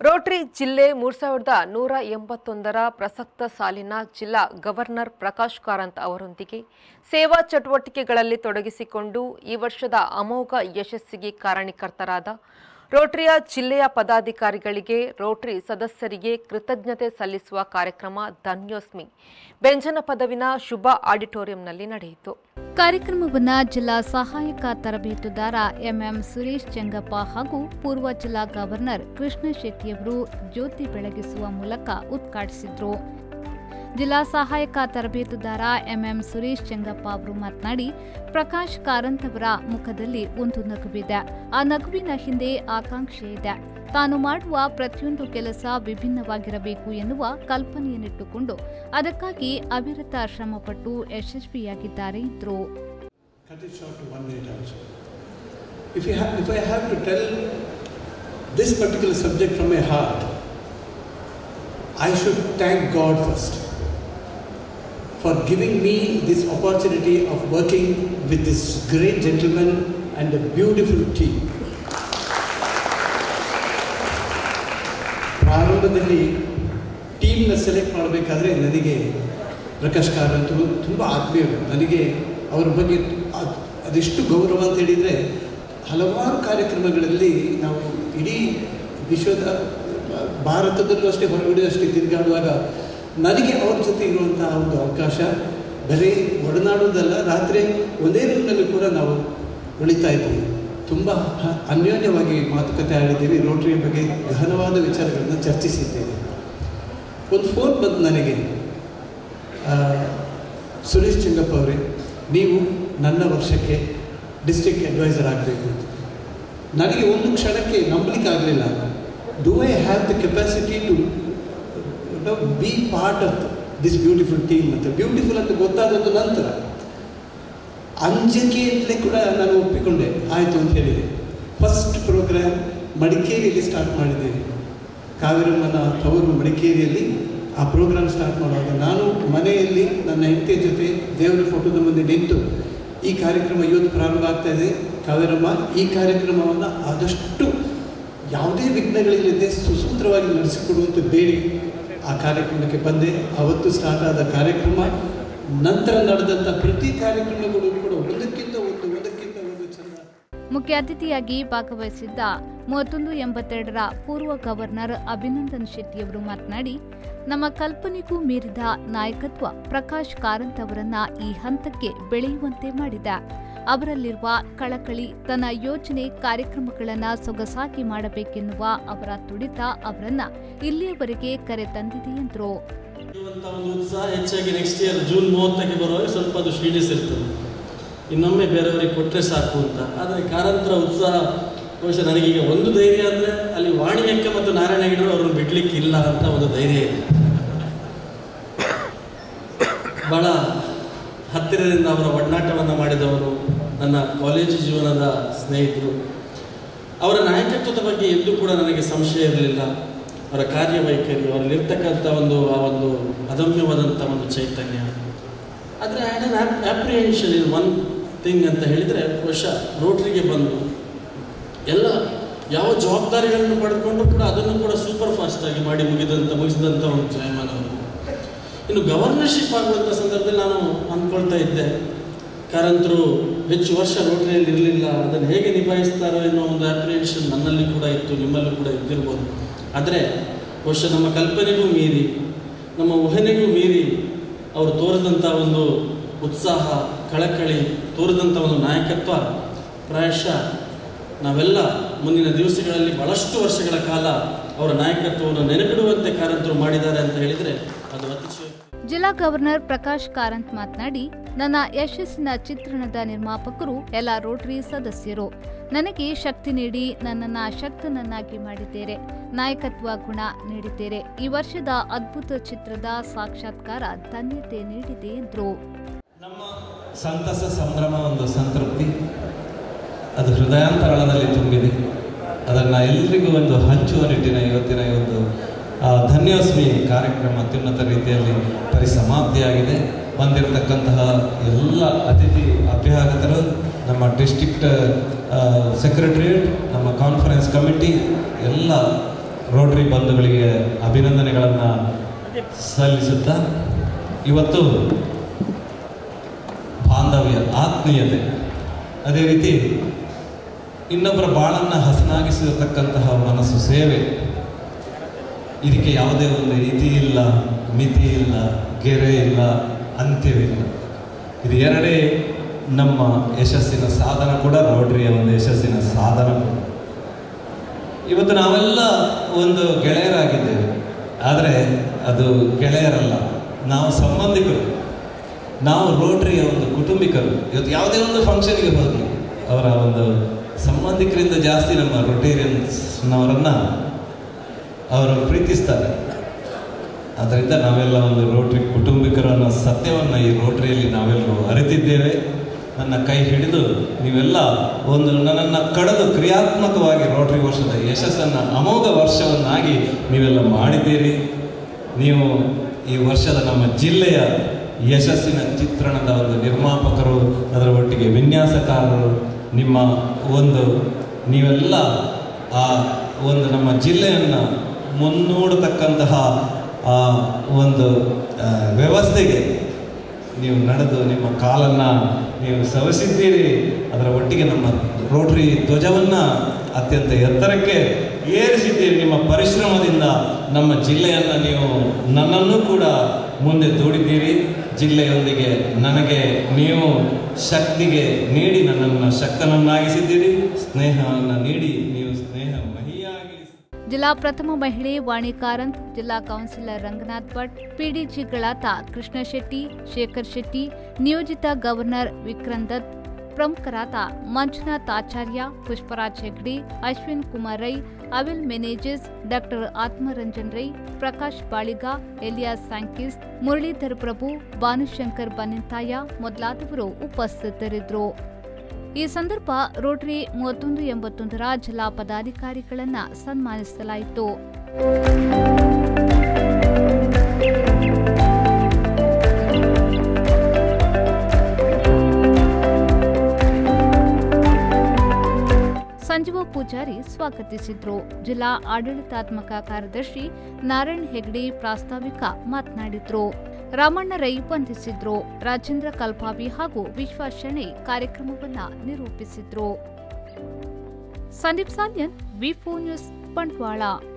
Rotary ಜಿಲ್ಲೆ ಮೂರ್ ಸಾವಿರದ ನೂರ ಎಂಬತ್ತೊಂದರ ಪ್ರಸಕ್ತ ಸಾಲಿನ ಜಿಲ್ಲಾ ಗವರ್ನರ್ ಪ್ರಕಾಶ್ ಕಾರಂತ್ ಅವರೊಂದಿಗೆ ಸೇವಾ ಚಟುವಟಿಕೆಗಳಲ್ಲಿ ತೊಡಗಿಸಿಕೊಂಡು ಈ ವರ್ಷದ ಅಮೋಘ ಯಶಸ್ಸಿಗೆ ಕಾರಣೀಕರ್ತರಾದ ರೋಟರಿಯ ಜಿಲ್ಲೆಯ ಪದಾಧಿಕಾರಿಗಳಿಗೆ ರೋಟರಿ ಸದಸ್ಯರಿಗೆ ಕೃತಜ್ಞತೆ ಸಲ್ಲಿಸುವ ಕಾರ್ಯಕ್ರಮ ಧನ್ಯೋಸ್ಮಿ ಬೆಂಜನ ಪದವಿನ ಶುಭ ಆಡಿಟೋರಿಯಂನಲ್ಲಿ ನಡೆಯಿತು ಕಾರ್ಯಕ್ರಮವನ್ನ ಜಿಲ್ಲಾ ಸಹಾಯಕ ತರಬೇತುದಾರ ಎಂಎಂ ಸುರೇಶ್ ಚೆಂಗಪ್ಪ ಹಾಗೂ ಪೂರ್ವ ಜಿಲ್ಲಾ ಗವರ್ನರ್ ಕೃಷ್ಣ ಶೆಟ್ಟಿಯವರು ಜ್ಯೋತಿ ಬೆಳಗಿಸುವ ಮೂಲಕ ಉದ್ಘಾಟಿಸಿದ್ರು ಜಿಲ್ಲಾ ಸಹಾಯಕ ತರಬೇತುದಾರ ಎಂಎಂ ಸುರೇಶ್ ಚೆಂಗಪ್ಪ ಅವರು ಮಾತನಾಡಿ ಪ್ರಕಾಶ್ ಕಾರಂತ್ ಅವರ ಮುಖದಲ್ಲಿ ಒಂದು ನಗುವಿದೆ ಆ ನಗುವಿನ ಹಿಂದೆ ಆಕಾಂಕ್ಷೆ ಇದೆ ತಾನು ಮಾಡುವ ಪ್ರತಿಯೊಂದು ಕೆಲಸ ವಿಭಿನ್ನವಾಗಿರಬೇಕು ಎನ್ನುವ ಕಲ್ಪನೆಯನ್ನಿಟ್ಟುಕೊಂಡು ಅದಕ್ಕಾಗಿ ಅವಿರತ ಶ್ರಮಪಟ್ಟು ಯಶಸ್ವಿಯಾಗಿದ್ದಾರೆ ಎಂದರು Cut it short to one minute also. If, you have, if I have to tell this particular subject from my heart, I should thank God first for giving me this opportunity of working with this great gentleman and a beautiful team. ಪ್ರಾರಂಭದಲ್ಲಿ ಟೀಮ್ನ select ಮಾಡಬೇಕಾದ್ರೆ ನನಗೆ ಪ್ರಕಾಶ್ ಕಾರಂತರು ತುಂಬ ಆತ್ಮೀಯರು ನನಗೆ ಅವರ ಬಗ್ಗೆ ಅದ್- ಅದೆಷ್ಟು ಗೌರವ ಅಂತ ಹೇಳಿದರೆ ಹಲವಾರು ಕಾರ್ಯಕ್ರಮಗಳಲ್ಲಿ ನಾವು ಇಡೀ ವಿಶ್ವದ ಆ, ಭಾರತದಲ್ಲೂ ಅಷ್ಟೇ ಹೊರಗಡೆ ಅಷ್ಟೇ ತಿರುಗಾಡುವಾಗ ನನಗೆ ಅವ್ರ ಜೊತೆ ಇರುವಂತಹ ಒಂದು ಅವಕಾಶ ಬರೀ ಒಡನಾಡುವುದಲ್ಲ ರಾತ್ರಿ ಒಂದೇ ರೂಮ್ನಲ್ಲಿ ಕೂಡ ನಾವು ಉಳಿತಾ ಇದ್ವಿ ತುಂಬ ಹ- ಅನ್ಯೋನ್ಯವಾಗಿ ಮಾತುಕತೆ ಆಡಿದ್ದೀವಿ ರೋಟರಿಯ ಬಗ್ಗೆ ಗಹನವಾದ ವಿಚಾರಗಳನ್ನು ಚರ್ಚಿಸಿದ್ದೇವೆ ಒಂದು ಫೋನ್ ಬಂತು ನನಗೆ ಆ, ಸುರೇಶ್ ಚೆಂಗಪ್ಪ ಅವರೇ ನೀವು ನನ್ನ ವರ್ಷಕ್ಕೆ ಡಿಸ್ಟ್ರಿಕ್ಟ್ ಅಡ್ವೈಸರ್ ಆಗಬೇಕು ಅಂತ ನನಗೆ ಒಂದು ಕ್ಷಣಕ್ಕೆ ನಂಬಲಿಕ್ಕೆ ಆಗಲಿಲ್ಲ do I have the capacity to be part of this beautiful team ಅಂತ ಬ್ಯೂಟಿಫುಲ್ ಅಂತ ಗೊತ್ತಾದದ್ದು ನಂತರ ಅಂಜಿಕೆಯಿಂದಲೇ ಕೂಡ ನಾನು ಒಪ್ಪಿಕೊಂಡೆ ಆಯಿತು ಅಂತ ಹೇಳಿದೆ ಫಸ್ಟ್ ಪ್ರೋಗ್ರಾಮ್ ಮಡಿಕೇರಿಯಲ್ಲಿ ಸ್ಟಾರ್ಟ್ ಮಾಡಿದ್ದೇವೆ ಕಾವೇರಮ್ಮನ ತವರು ಮಡಿಕೇರಿಯಲ್ಲಿ ಆ ಪ್ರೋಗ್ರಾಮ್ ಸ್ಟಾರ್ಟ್ ಮಾಡುವಾಗ ನಾನು ಮನೆಯಲ್ಲಿ ನನ್ನ ಹೆಂಡತಿಯ ಜೊತೆ ದೇವರ ಫೋಟೋದ ಮುಂದೆ ನಿಂತು ಈ ಕಾರ್ಯಕ್ರಮ ಇವತ್ತು ಪ್ರಾರಂಭ ಆಗ್ತಾ ಇದೆ ಕಾವೇರಮ್ಮ ಈ ಕಾರ್ಯಕ್ರಮವನ್ನು ಆದಷ್ಟು ಯಾವುದೇ ವಿಘ್ನಗಳಿಲ್ಲದೆ ಸುಸೂತ್ರವಾಗಿ ನಡೆಸಿಕೊಡುವಂತ ಬೇಡಿ ಆ ಕಾರ್ಯಕ್ರಮಕ್ಕೆ ಬಂದೆ ಅವತ್ತು ಸ್ಟಾರ್ಟ್ ಆದ ಕಾರ್ಯಕ್ರಮ ನಂತರ ನಡೆದಂಥ ಪ್ರತಿ ಕಾರ್ಯಕ್ರಮಗಳು ಕೂಡ ಒಂದಕ್ಕಿಂತ ಒಂದು ಒಂದಕ್ಕಿಂತ ಒಂದು ಚಂದ ಮುಖ್ಯ ಅತಿಥಿಯಾಗಿ ಭಾಗವಹಿಸಿದ್ದ ಮೂವತ್ತೊಂದು ಎಂಬತ್ತೆರಡರ ಪೂರ್ವ ಗವರ್ನರ್ ಅಭಿನಂದನ್ ಶೆಟ್ಟಿಯವರು ಮಾತನಾಡಿ ನಮ್ಮ ಕಲ್ಪನೆಗೂ ಮೀರಿದ ನಾಯಕತ್ವ ಪ್ರಕಾಶ್ ಕಾರಂತ್ ಅವರನ್ನ ಈ ಹಂತಕ್ಕೆ ಬೆಳೆಯುವಂತೆ ಮಾಡಿದೆ ಅವರಲ್ಲಿರುವ ಕಳಕಳಿ ತನ್ನ ಯೋಜನೆ ಕಾರ್ಯಕ್ರಮಗಳನ್ನ ಸೊಗಸಾಗಿ ಮಾಡಬೇಕೆನ್ನುವ ಅವರ ತುಡಿತ ಅವರನ್ನ ಇಲ್ಲಿಯವರೆಗೆ ಕರೆ ತಂದಿದೆ ಎಂದರು ಇರುವಂಥ ಒಂದು ಉತ್ಸಾಹ ಹೆಚ್ಚಾಗಿ ನೆಕ್ಸ್ಟ್ ಇಯರ್ ಜೂನ್ ಮೂವತ್ತಕ್ಕೆ ಬರುವಾಗ ಸ್ವಲ್ಪ ಅದು ಕ್ಷೀಣಿಸಿರ್ತದೆ ಇನ್ನೊಮ್ಮೆ ಬೇರೆಯವರಿಗೆ ಕೊಟ್ಟರೆ ಸಾಕು ಅಂತ ಆದರೆ ಕಾರಂತರ ಉತ್ಸಾಹ ಬಹುಶಃ ನನಗೀಗ ಒಂದು ಧೈರ್ಯ ಅಂದರೆ ಅಲ್ಲಿ ವಾಣಿಯಕ್ಕ ಮತ್ತು ನಾರಾಯಣ ಹೆಗಡೆ ಅವ್ರನ್ನ ಬಿಡ್ಲಿಕ್ಕೆ ಇಲ್ಲ ಅಂತ ಒಂದು ಧೈರ್ಯ ಇದೆ ಬಹಳ ಹತ್ತಿರದಿಂದ ಅವರ ಒಡನಾಟವನ್ನು ಮಾಡಿದವರು ನನ್ನ ಕಾಲೇಜು ಜೀವನದ ಸ್ನೇಹಿತರು ಅವರ ನಾಯಕತ್ವದ ಬಗ್ಗೆ ಎಂದೂ ಕೂಡ ನನಗೆ ಸಂಶಯ ಇರಲಿಲ್ಲ ಅವರ ಕಾರ್ಯವೈಖರಿ ಅವರಲ್ಲಿರ್ತಕ್ಕಂಥ ಒಂದು ಆ ಒಂದು ಅದಮ್ಯವಾದಂಥ ಒಂದು ಚೈತನ್ಯ ಆದರೆ I had apprehension in one thing ಅಂತ ಹೇಳಿದರೆ ಬಹುಶಃ ರೋಟ್ರಿಗೆ ಬಂದು ಎಲ್ಲ ಯಾವ ಜವಾಬ್ದಾರಿಗಳನ್ನು ಪಡೆದುಕೊಂಡು ಕೂಡ ಅದನ್ನು ಕೂಡ ಸೂಪರ್ ಫಾಸ್ಟಾಗಿ ಮಾಡಿ ಮುಗಿದಂಥ ಮುಗಿಸಿದಂಥ ಒಂದು ಜಯಮಾನ ಅವರು ಇನ್ನು ಗವರ್ನರ್ಶಿಪ್ ಆಗುವಂಥ ಸಂದರ್ಭದಲ್ಲಿ ನಾನು ಅಂದ್ಕೊಳ್ತಾ ಇದ್ದೆ ಕಾರಂತರು ಹೆಚ್ಚು ವರ್ಷ ರೋಟರಿಯಲ್ಲಿ ಇರಲಿಲ್ಲ ಅದನ್ನು ಹೇಗೆ ನಿಭಾಯಿಸ್ತಾರೋ ಎನ್ನುವ ಒಂದು ಆಪ್ರಿಹೆನ್ಷನ್ ನನ್ನಲ್ಲಿ ಕೂಡ ಇತ್ತು ನಿಮ್ಮಲ್ಲೂ ಕೂಡ ಇದ್ದಿರ್ಬೋದು ಆದರೆ ಬಹುಶಃ ನಮ್ಮ ಕಲ್ಪನೆಗೂ ಮೀರಿ ನಮ್ಮ ಊಹೆನೆಗೂ ಮೀರಿ ಅವರು ತೋರಿದಂಥ ಒಂದು ಉತ್ಸಾಹ ಕಳಕಳಿ ತೋರಿದಂಥ ಒಂದು ನಾಯಕತ್ವ ಪ್ರಾಯಶಃ ನಾವೆಲ್ಲ ಮುಂದಿನ ದಿವಸಗಳಲ್ಲಿ ಬಹಳಷ್ಟು ವರ್ಷಗಳ ಕಾಲ ಅವರ ನಾಯಕತ್ವವನ್ನು ನೆನಪಿಡುವಂತೆ ಕಾರಂತರು ಮಾಡಿದ್ದಾರೆ ಅಂತ ಹೇಳಿದರೆ ಅದು ಅತಿಶಯ ಜಿಲ್ಲಾ ಗವರ್ನರ್ ಪ್ರಕಾಶ್ ಕಾರಂತ್ ಮಾತನಾಡಿ ನನ್ನ ಯಶಸ್ಸಿನ ಚಿತ್ರಣದ ನಿರ್ಮಾಪಕರು ಎಲ್ಲ ರೋಟರಿ ಸದಸ್ಯರು ನನಗೆ ಶಕ್ತಿ ನೀಡಿ ನನ್ನನ್ನ ಶಕ್ತನನ್ನಾಗಿ ಮಾಡಿದ್ದೇರೆ ನಾಯಕತ್ವ ಗುಣ ನೀಡಿದ್ದೇರೆ ಈ ವರ್ಷದ ಅದ್ಭುತ ಚಿತ್ರದ ಸಾಕ್ಷಾತ್ಕಾರ ಧನ್ಯತೆ ನೀಡಿದೆ ಎಂದರು ನಮ್ಮ ಸಂತಸ ಸಂಭ್ರಮ ಒಂದು ಸಂತೃಪ್ತಿ ಅದು ಹೃದಯಾಂತರಾಳದಲ್ಲಿ ತುಂಬಿದೆ ಅದನ್ನು ಎಲ್ರಿಗೂ ಒಂದು ಹಂಚುವ ನಿಟ್ಟಿನ ಇವತ್ತಿನ ಈ ಒಂದು ಆ, ಧನ್ಯೋಸ್ಮಿ ಕಾರ್ಯಕ್ರಮ ಅತ್ಯುನ್ನತ ರೀತಿಯಲ್ಲಿ ಪರಿಸಮಾಪ್ತಿಯಾಗಿದೆ ಬಂದಿರತಕ್ಕಂತಹ ಎಲ್ಲ ಅತಿಥಿ ಅಭ್ಯಾಗತರು ನಮ್ಮ ಡಿಸ್ಟ್ರಿಕ್ಟ್ ಸೆಕ್ರೆಟರಿಯೇಟ್ ನಮ್ಮ ಕಾನ್ಫರೆನ್ಸ್ ಕಮಿಟಿ ಎಲ್ಲ ರೋಟರಿ ಬಂಧುಗಳಿಗೆ ಅಭಿನಂದನೆಗಳನ್ನು ಸಲ್ಲಿಸುತ್ತಾ ಇವತ್ತು ಬಾಂಧವ್ಯ ಆತ್ಮೀಯತೆ ಅದೇ ರೀತಿ ಇನ್ನೊಬ್ಬರ ಬಾಳನ್ನು ಹಸನಾಗಿಸಿರತಕ್ಕಂತಹ ಮನಸ್ಸು ಸೇವೆ ಇದಕ್ಕೆ ಯಾವುದೇ ಒಂದು ಇತಿ ಇಲ್ಲ ಮಿತಿ ಇಲ್ಲ ಗೆರೆ ಇಲ್ಲ ಅಂತ್ಯವಿಲ್ಲ ಇದು ಎರಡೇ ನಮ್ಮ ಯಶಸ್ಸಿನ ಸಾಧನ ಕೂಡ ರೋಟರಿಯ ಒಂದು ಯಶಸ್ಸಿನ ಸಾಧನ ಕೂಡ ಇವತ್ತು ನಾವೆಲ್ಲ ಒಂದು ಗೆಳೆಯರಾಗಿದ್ದೇವೆ ಆದರೆ ಅದು ಗೆಳೆಯರಲ್ಲ ನಾವು ಸಂಬಂಧಿಕರು ನಾವು ರೋಟರಿಯ ಒಂದು ಕುಟುಂಬಿಕರು ಇವತ್ತು ಯಾವುದೇ ಒಂದು ಫಂಕ್ಷನ್ಗೆ ಹೋಗಲಿ ಅವರ ಒಂದು ಸಂಬಂಧಿಕರಿಂದ ಜಾಸ್ತಿ ನಮ್ಮ ರೊಟೇರಿಯನ್ಸ್ನವರನ್ನು ಅವರು ಪ್ರೀತಿಸ್ತಾರೆ ಆದ್ದರಿಂದ ನಾವೆಲ್ಲ ಒಂದು ರೋಟ್ರಿ ಕುಟುಂಬಿಕರು ಅನ್ನೋ ಸತ್ಯವನ್ನು ಈ ರೋಟ್ರಿಯಲ್ಲಿ ನಾವೆಲ್ಲರೂ ಅರಿತಿದ್ದೇವೆ ನನ್ನ ಕೈ ಹಿಡಿದು ನೀವೆಲ್ಲ ಒಂದು ನನ್ನನ್ನು ಕಳೆದು ಕ್ರಿಯಾತ್ಮಕವಾಗಿ ರೋಟ್ರಿ ವರ್ಷದ ಯಶಸ್ಸನ್ನು ಅಮೋಘ ವರ್ಷವನ್ನಾಗಿ ನೀವೆಲ್ಲ ಮಾಡಿದ್ದೀರಿ ನೀವು ಈ ವರ್ಷದ ನಮ್ಮ ಜಿಲ್ಲೆಯ ಯಶಸ್ಸಿನ ಚಿತ್ರಣದ ಒಂದು ನಿರ್ಮಾಪಕರು ಅದರ ಒಟ್ಟಿಗೆ ವಿನ್ಯಾಸಕಾರರು ನಿಮ್ಮ ಒಂದು ನೀವೆಲ್ಲ ಆ ಒಂದು ನಮ್ಮ ಜಿಲ್ಲೆಯನ್ನು ಮುನ್ನೋಡತಕ್ಕಂತಹ ಆ ಒಂದು ಆ, ವ್ಯವಸ್ಥೆಗೆ ನೀವು ನಡೆದು ನಿಮ್ಮ ಕಾಲನ್ನು ನೀವು ಸವಸಿದ್ದೀರಿ ಅದರ ಒಟ್ಟಿಗೆ ನಮ್ಮ ರೋಟರಿ ಧ್ವಜವನ್ನು ಅತ್ಯಂತ ಎತ್ತರಕ್ಕೆ ಏರಿಸಿದ್ದೀರಿ ನಿಮ್ಮ ಪರಿಶ್ರಮದಿಂದ ನಮ್ಮ ಜಿಲ್ಲೆಯನ್ನು ನೀವು ನನ್ನನ್ನು ಕೂಡ ಮುಂದೆ ದೂಡಿದ್ದೀರಿ ಜಿಲ್ಲೆಯೊಂದಿಗೆ ನನಗೆ ನೀವು ಶಕ್ತಿಗೆ ನೀಡಿ ನನ್ನನ್ನು ಶಕ್ತನನ್ನಾಗಿಸಿದ್ದೀರಿ ಸ್ನೇಹವನ್ನು ನೀಡಿ ನೀವು ಸ್ನೇಹ ಮಹಿಯಾಗಿ ಜಿಲ್ಲಾ ಪ್ರಥಮ ಮಹಿಳೆ ವಾಣಿ ಕಾರಂತ್ ಜಿಲ್ಲಾ ಕೌನ್ಸಿಲರ್ ರಂಗನಾಥ್ ಭಟ್ ಪಿಡಿಜಿಗಳಾದ ಕೃಷ್ಣ ಶೆಟ್ಟಿ ಶೇಖರ್ ಶೆಟ್ಟಿ ನಿಯೋಜಿತ ಗವರ್ನರ್ ವಿಕ್ರಮ್ ದತ್ ಪ್ರಮುಖರಾದ ಮಂಜುನಾಥ್ ಆಚಾರ್ಯ ಪುಷ್ಪರಾಜ್ ಹೆಗ್ಡೆ ಅಶ್ವಿನ್ ಕುಮಾರ್ ರೈ ಅವಿಲ್ ಮೆನೇಜಸ್ ಡಾಕ್ಟರ್ ಆತ್ಮರಂಜನ್ ರೈ ಪ್ರಕಾಶ್ ಬಾಳಿಗ ಎಲಿಯಾಸ್ ಸ್ಯಾಂಕಿಸ್ ಮುರಳೀಧರ್ ಪ್ರಭು ಭಾನುಶಂಕರ್ ಬನ್ನಿಂತಾಯ ಮೊದಲಾದವರು ಉಪಸ್ಥಿತರಿದ್ದರು ಈ ಸಂದರ್ಭ ರೋಟರಿ ಮೂವತ್ತೊಂದು ಎಂಬತ್ತೊಂದರ ಜಿಲ್ಲಾ ಪದಾಧಿಕಾರಿಗಳನ್ನ ಸನ್ಮಾನಿಸಲಾಯಿತು ಸಂಜೀವ ಪೂಜಾರಿ ಸ್ವಾಗತಿಸಿದ್ರು ಜಿಲ್ಲಾ ಆಡಳಿತಾತ್ಮಕ ಕಾರ್ಯದರ್ಶಿ ನಾರಾಯಣ್ ಹೆಗ್ಡೆ ಪ್ರಾಸ್ತಾವಿಕ ಮಾತನಾಡಿದ್ರು ರಾಮಣ್ಣ ರೈ ವಂದಿಸಿದ್ರು ರಾಜೇಂದ್ರ ಕಲ್ಪಾವಿ ಹಾಗೂ ವಿಶ್ವಾಸ್ ಶೆಣೈ ಕಾರ್ಯಕ್ರಮವನ್ನ ನಿರೂಪಿಸಿದ್ರು ಸಂದೀಪ್ ಸಾಲ್ಯನ್ ವಿ ನ್ಯೂಸ್ ಬಂಟ್ವಾಳ